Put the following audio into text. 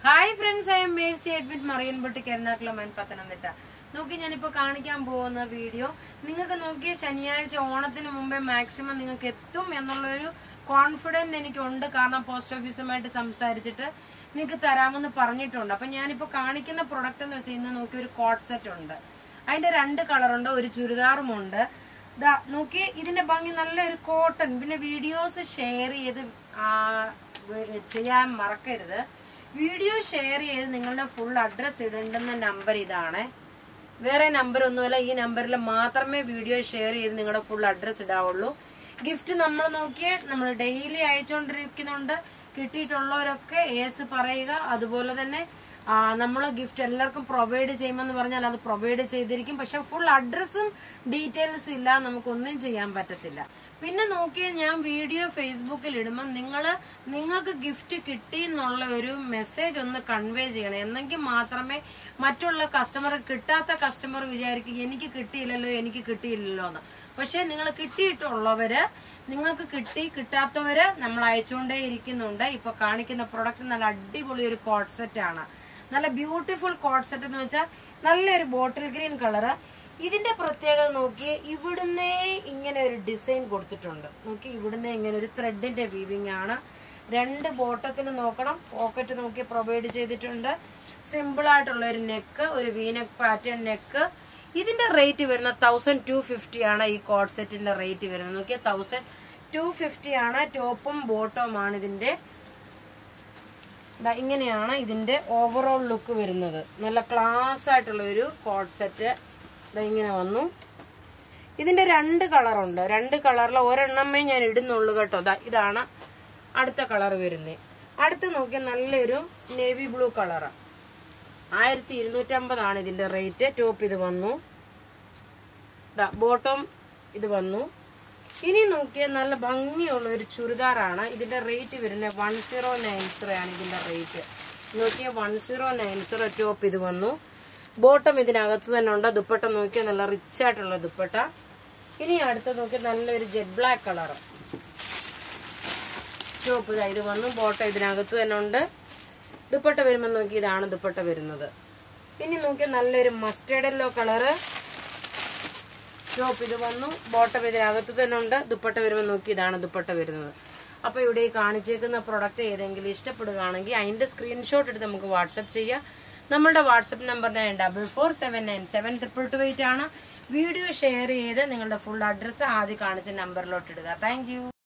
hi friends I'm Mercy അഡ്മിറ്റ് മറിയൻപൊട്ടിക്ക് Ernakulam and Pathanamthitta നോക്കി ഞാനിപ്പോ കാണിക്കാൻ പോകുന്ന വീഡിയോ നിങ്ങൾക്ക് നോക്കിയ ശനിയാഴ്ച ഓണത്തിന് മുമ്പേ മാക്സിമം നിങ്ങൾക്ക് എത്തും എന്നുള്ളൊരു കോൺഫിഡൻറ്റ് എനിക്കുണ്ട് കാരണം പോസ്റ്റ് ഓഫീസുമായിട്ട് സംസാരിച്ചിട്ട് നിങ്ങൾക്ക് തരാമെന്ന് പറഞ്ഞിട്ടുണ്ട് അപ്പൊ ഞാനിപ്പോ കാണിക്കുന്ന പ്രൊഡക്റ്റ് എന്ന് വെച്ചാൽ ഇന്ന് നോക്കി ഒരു കോട്ട് സെറ്റ് ഉണ്ട് അതിന്റെ രണ്ട് കളറുണ്ട് ഒരു ചുരിദാറും ഉണ്ട് ദാ നോക്കി ഇതിന്റെ ഭംഗി നല്ലൊരു കോട്ടൺ പിന്നെ വീഡിയോസ് ഷെയർ ചെയ്ത് ആ, വേ- ചെയ്യാൻ മറക്കരുത് വീഡിയോ ഷെയർ ചെയ്ത് നിങ്ങളുടെ ഫുൾ അഡ്രസ് ഇടേണ്ടുന്ന നമ്പർ ഇതാണ് വേറെ നമ്പർ ഒന്നുമല്ല ഈ നമ്പറിൽ മാത്രമേ വീഡിയോ ഷെയർ ചെയ്ത് നിങ്ങളുടെ ഫുൾ അഡ്രസ് ഇടാവുള്ളൂ ഗിഫ്റ്റ് നമ്മൾ നോക്കിയേ നമ്മൾ ഡെയിലി അയച്ചുകൊണ്ടിരിക്കുന്നുണ്ട് കിട്ടിയിട്ടുള്ളവരൊക്കെ ഏസ് പറയുക അതുപോലെ തന്നെ നമ്മൾ ഗിഫ്റ്റ് എല്ലാവർക്കും പ്രൊവൈഡ് ചെയ്യുമെന്ന് പറഞ്ഞാൽ അത് പ്രൊവൈഡ് ചെയ്തിരിക്കും പക്ഷെ ഫുൾ അഡ്രസ്സും ഡീറ്റെയിൽസും ഇല്ല നമുക്കൊന്നും ചെയ്യാൻ പറ്റത്തില്ല പിന്നെ നോക്കിയാൽ ഞാൻ വീഡിയോ ഫേസ്ബുക്കിൽ ഇടുമ്പോൾ നിങ്ങൾ നിങ്ങൾക്ക് ഗിഫ്റ്റ് കിട്ടി എന്നുള്ള ഒരു മെസ്സേജ് ഒന്ന് കൺവേ ചെയ്യണം എന്നെങ്കിൽ മാത്രമേ മറ്റുള്ള കസ്റ്റമർ കിട്ടാത്ത കസ്റ്റമർ വിചാരിക്കും എനിക്ക് കിട്ടിയില്ലല്ലോ എനിക്ക് കിട്ടിയില്ലല്ലോ എന്ന് പക്ഷെ നിങ്ങൾ കിട്ടിയിട്ടുള്ളവര് നിങ്ങൾക്ക് കിട്ടി കിട്ടാത്തവര് നമ്മൾ അയച്ചുകൊണ്ടേ ഇരിക്കുന്നുണ്ട് ഇപ്പൊ കാണിക്കുന്ന പ്രൊഡക്റ്റ് നല്ല അടിപൊളി ഒരു കോട്ട് സെറ്റ് ആണ് നല്ല ബ്യൂട്ടിഫുൾ കോട്ട് സെറ്റ് എന്ന് വെച്ചാൽ നല്ലൊരു ബോട്ടിൽ ഗ്രീൻ കളറ് ഇതിന്റെ പ്രത്യേകത നോക്കി ഇവിടുന്നേ ഇങ്ങനെ ഒരു ഡിസൈൻ കൊടുത്തിട്ടുണ്ട് നോക്കി ഇവിടുന്ന് ഇങ്ങനെ ഒരു ത്രെഡിന്റെ വീവിങ് ആണ് രണ്ട് ബോട്ടത്തിന് നോക്കണം പോക്കറ്റ് നോക്കി പ്രൊവൈഡ് ചെയ്തിട്ടുണ്ട് സിമ്പിൾ ആയിട്ടുള്ള ഒരു നെക്ക് ഒരു വീനക്ക് പാറ്റേൺ നെക്ക് ഇതിന്റെ റേറ്റ് വരുന്ന തൗസൻഡ് ടു ഫിഫ്റ്റി ആണ് ഈ കോഡ് സെറ്റിന്റെ റേറ്റ് വരുന്നത് നോക്കിയാൽ തൗസൻഡ് ടു ഫിഫ്റ്റി ആണ് ടോപ്പും ബോട്ടവും ആണ് ഇതിന്റെ ദാ ഇങ്ങനെയാണ് ഇതിന്റെ ഓവറോൾ ലുക്ക് വരുന്നത് നല്ല ക്ലാസ് ആയിട്ടുള്ള ഒരു കോഡ് സെറ്റ് ദാ ഇങ്ങനെ വന്നു ഇതിന്റെ രണ്ട് കളറുണ്ട് രണ്ട് കളറിൽ ഒരെണ്ണമേ ഞാൻ ഇടുന്നുള്ളൂ കേട്ടോ ദാ ഇതാണ് അടുത്ത കളർ വരുന്നത് അടുത്ത് നോക്കിയാൽ നല്ലൊരു നേവി ബ്ലൂ കളറ് ആയിരത്തി ഇരുന്നൂറ്റമ്പതാണ് ഇതിന്റെ റേറ്റ് ടോപ്പ് ഇത് വന്നു ദാ ബോട്ടം ഇത് വന്നു ഇനി നോക്കിയാൽ നല്ല ഭംഗിയുള്ള ഒരു ചുരിദാറാണ് ഇതിന്റെ റേറ്റ് വരുന്നത് വൺ സീറോ നയൻ സീറോ ആണ് ഇതിന്റെ റേറ്റ് നോക്കിയാൽ one zero nine zero top ഇത് വന്നു ബോട്ടം ഇതിനകത്ത് തന്നെ ഉണ്ട് ദുപ്പട്ട നോക്കിയാൽ നല്ല റിച്ച് ആയിട്ടുള്ള ദുപ്പട്ട ഇനി അടുത്ത നോക്കിയാൽ നല്ലൊരു ജെറ്റ് ബ്ലാക്ക് കളർ ടോപ്പ് ഇതാ ഇത് വന്നു ബോട്ടം ഇതിനകത്ത് തന്നെ ഉണ്ട് ദുപ്പട്ട വരുമ്പോൾ നോക്കി ഇതാണ് ദുപ്പട്ട വരുന്നത് ഇനി നോക്കിയാൽ നല്ലൊരു മസ്റ്റേർഡ് യെല്ലോ കളറ് ടോപ്പ് ഇത് വന്നു ബോട്ടം ഇതിനകത്ത് തന്നെ ഉണ്ട് ദുപ്പട്ട വരുമ്പോൾ നോക്കി ഇതാണ് ദുപ്പട്ട വരുന്നത് അപ്പൊ ഇവിടെ ഈ കാണിച്ചേക്കുന്ന പ്രൊഡക്റ്റ് ഏതെങ്കിലും ഇഷ്ടപ്പെടുകയാണെങ്കിൽ അതിന്റെ സ്ക്രീൻഷോട്ട് എടുത്ത് നമുക്ക് വാട്സപ്പ് ചെയ്യാം നമ്മളുടെ WhatsApp number nine double four seven nine seven triple two eight ആണ് വീഡിയോ ഷെയർ ചെയ്ത് നിങ്ങളുടെ ഫുൾ അഡ്രസ്സ് ആദ്യം കാണിച്ച നമ്പറിലോട്ട് ഇടുക താങ്ക്